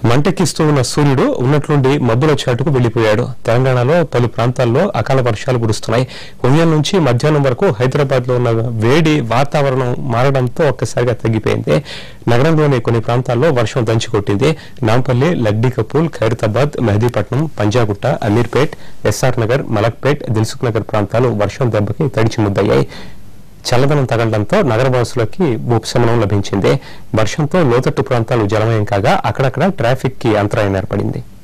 మంటకిస్తూ ఉన్న సూర్యుడు ఉన్నట్లుండి మబ్బుల చాటుకు వెళ్లిపోయాడు తెలంగాణలో పలు ప్రాంతాల్లో అకాల వర్షాలు కురుస్తున్నాయి ఉదయం నుంచి మధ్యాహ్నం వరకు హైదరాబాద్ లో ఉన్న వేడి వాతావరణం మారడంతో ఒక్కసారిగా తగ్గిపోయింది నగరంలోని కొన్ని ప్రాంతాల్లో వర్షం దంచికొట్టింది Nampally Lakdikapul Khairatabad Mehdipatnam Panjagutta Ameerpet S R Nagar Malakpet Dilsukhnagar ప్రాంతాలు వర్షం దెబ్బకి తడిచి ముద్దయ్యాయి చల్లదనం తగలడంతో నగరవాసులకి ఉపశమనం లభించింది వర్షంతో లోతట్టు ప్రాంతాలు జలమయం కాగా అక్కడక్కడ ట్రాఫిక్ కి అంతరాయం ఏర్పడింది